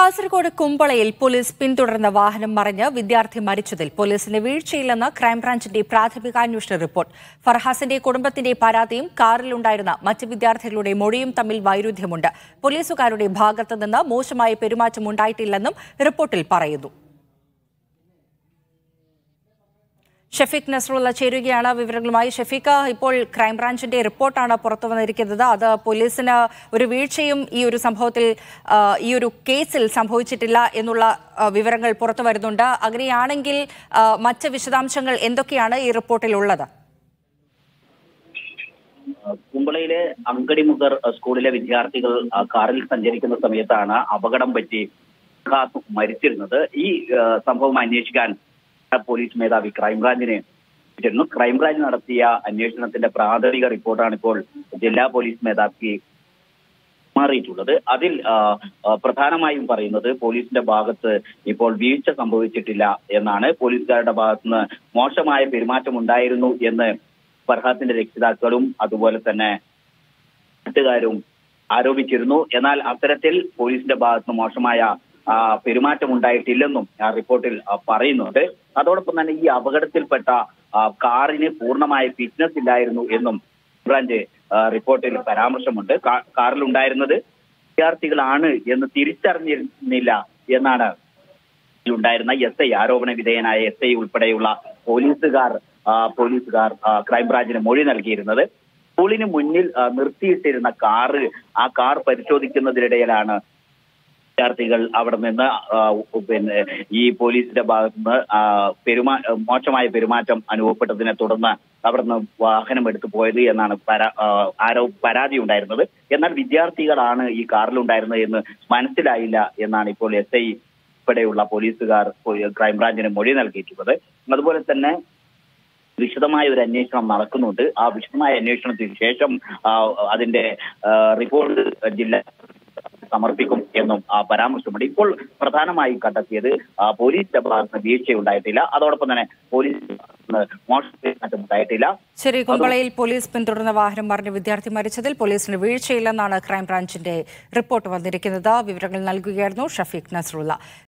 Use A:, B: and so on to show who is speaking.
A: Kasaragod കുമ്പളയിൽ police പിന്തുടർന്ന വാഹനം മറിഞ്ഞ് വിദ്യാർത്ഥി മരിച്ചതിൽ പോലീസിന് വീഴ്ചയില്ലെന്ന് ക്രൈംബ്രാഞ്ചിന്റെ പ്രാഥമികാന്വേഷണ റിപ്പോർട്ട് ഫർഹാസിന്റെ കുടുംബത്തിന്റെ പരാതിയും കാറിലുണ്ടായിരുന്ന മറ്റ് വിദ്യാർത്ഥികളുടെ മൊഴിയും തമ്മിൽ വൈരുദ്ധ്യമുണ്ട് പോലീസുകാരുടെ ഭാഗത്തുനിന്ന് മോശമായ പെരുമാറ്റം ഉണ്ടായിട്ടില്ലെന്നും റിപ്പോർട്ടിൽ പറയുന്നു ഷഫീഖ് നസ്രുള്ള ചേരുകയാണ് വിവരങ്ങളുമായി ഷഫീഖ് ഇപ്പോൾ ക്രൈംബ്രാഞ്ചിന്റെ റിപ്പോർട്ടാണ് പുറത്തു വന്നിരിക്കുന്നത് അത് പോലീസിന് ഒരു വീഴ്ചയും ഈ ഒരു സംഭവത്തിൽ ആ, ഈ ഒരു കേസിൽ സംഭവിച്ചിട്ടില്ല എന്നുള്ള ആ, വിവരങ്ങൾ പുറത്തു വരുന്നുണ്ട് അങ്ങനെയാണെങ്കിൽ ആ, മറ്റ് വിശദാംശങ്ങൾ എന്തൊക്കെയാണ് ഈ റിപ്പോർട്ടിൽ ഉള്ളത്
B: കുമ്പളയിലെ അങ്കടിമുഖർ സ്കൂളിലെ വിദ്യാർത്ഥികൾ ആ, കാറിൽ സഞ്ചരിക്കുന്ന സമയത്താണ് അപകടം പറ്റി ഖാസ് മരിച്ചിരുന്നത് ഈ ആ, സംഭവം അന്വേഷിക്കാൻ പോലീസ് മേധാവി ക്രൈംബ്രാഞ്ചിനെ വിട്ടിരുന്നു ക്രൈംബ്രാഞ്ച് നടത്തിയ അന്വേഷണത്തിന്റെ പ്രാഥമിക റിപ്പോർട്ടാണ് ഇപ്പോൾ ജില്ലാ പോലീസ് മേധാവിക്ക് മാറിയിട്ടുള്ളത് അതിൽ ആ, ആ, പ്രധാനമായും പറയുന്നത് പോലീസിന്റെ ഭാഗത്ത് ഇപ്പോൾ വീഴ്ച സംഭവിച്ചിട്ടില്ല എന്നാണ് പോലീസുകാരുടെ ഭാഗത്തുനിന്ന് മോശമായ പെരുമാറ്റം ഉണ്ടായിരുന്നു എന്ന് ഫർഹാത്തിന്റെ രക്ഷിതാക്കളും അതുപോലെ തന്നെ നാട്ടുകാരും ആരോപിച്ചിരുന്നു എന്നാൽ അത്തരത്തിൽ പോലീസിന്റെ ഭാഗത്തുനിന്ന് മോശമായ ആ, പെരുമാറ്റം ഉണ്ടായിട്ടില്ലെന്നും ആ റിപ്പോർട്ടിൽ ആ, പറയുന്നുണ്ട് അതോടൊപ്പം തന്നെ ഈ അപകടത്തിൽപ്പെട്ട ആ, കാറിന് പൂർണ്ണമായ ഫിറ്റ്നസ് ഇല്ലായിരുന്നു എന്നും ബ്രാഞ്ച് ആ, റിപ്പോർട്ടിൽ പരാമർശമുണ്ട് കാ- കാറിലുണ്ടായിരുന്നത് വിദ്യാർത്ഥികളാണ് എന്ന് തിരിച്ചറിഞ്ഞിരുന്നില്ല എന്നാണ് ഉണ്ടായിരുന്ന എസ് ഐ ആരോപണ വിധേയനായ എസ് ഐ ഉൾപ്പെടെയുള്ള പോലീസുകാർ ആ, പോലീസുകാർ ആ, ക്രൈംബ്രാഞ്ചിന് മൊഴി നൽകിയിരുന്നത് സ്കൂളിന് മുന്നിൽ ആ, നിർത്തിയിട്ടിരുന്ന കാറ് ആ കാർ പരിശോധിക്കുന്നതിനിടയിലാണ് വിദ്യാർത്ഥികൾ അവിടെ നിന്ന് ആ, പിന്നെ ഈ പോലീസിന്റെ ഭാഗത്തുനിന്ന് ആ, പെരുമാ മോശമായ പെരുമാറ്റം അനുഭവപ്പെട്ടതിനെ തുടർന്ന് അവിടെ നിന്ന് വാഹനം എടുത്തു പോയത് എന്നാണ് പരാ ആ, ആരോ പരാതി ഉണ്ടായിരുന്നത് എന്നാൽ വിദ്യാർത്ഥികളാണ് ഈ കാറിലുണ്ടായിരുന്നത് എന്ന് മനസ്സിലായില്ല എന്നാണ് ഇപ്പോൾ എസ് ഐ ഉൾപ്പെടെയുള്ള പോലീസുകാർ പോ- ക്രൈംബ്രാഞ്ചിന് മൊഴി നൽകിയിട്ടുള്ളത് അതുപോലെ തന്നെ വിശദമായ ഒരു അന്വേഷണം നടക്കുന്നുണ്ട് ആ വിശദമായ അന്വേഷണത്തിന് ശേഷം ആ, അതിന്റെ ആ, റിപ്പോർട്ട് ജില്ല സമർപ്പിക്കും എന്നും ആ പരാമർശമുണ്ട് ഇപ്പോൾ പ്രധാനമായും കണ്ടെത്തിയത് ആ, പോലീസിന്റെ ഭാഗത്ത് വീഴ്ചയുണ്ടായിട്ടില്ല അതോടൊപ്പം തന്നെ പോലീസ് മോശം പെരുമാറ്റം ഉണ്ടായിട്ടില്ല
A: ശരി കുമ്പളയിൽ പോലീസ് പിന്തുടർന്ന വാഹനം മറിഞ്ഞ് വിദ്യാർത്ഥി മരിച്ചതിൽ പോലീസിന് വീഴ്ചയില്ലെന്നാണ് ക്രൈംബ്രാഞ്ചിന്റെ റിപ്പോർട്ട് വന്നിരിക്കുന്നത് വിവരങ്ങൾ നൽകുകയായിരുന്നു ഷഫീഖ് നസ്രുള്ള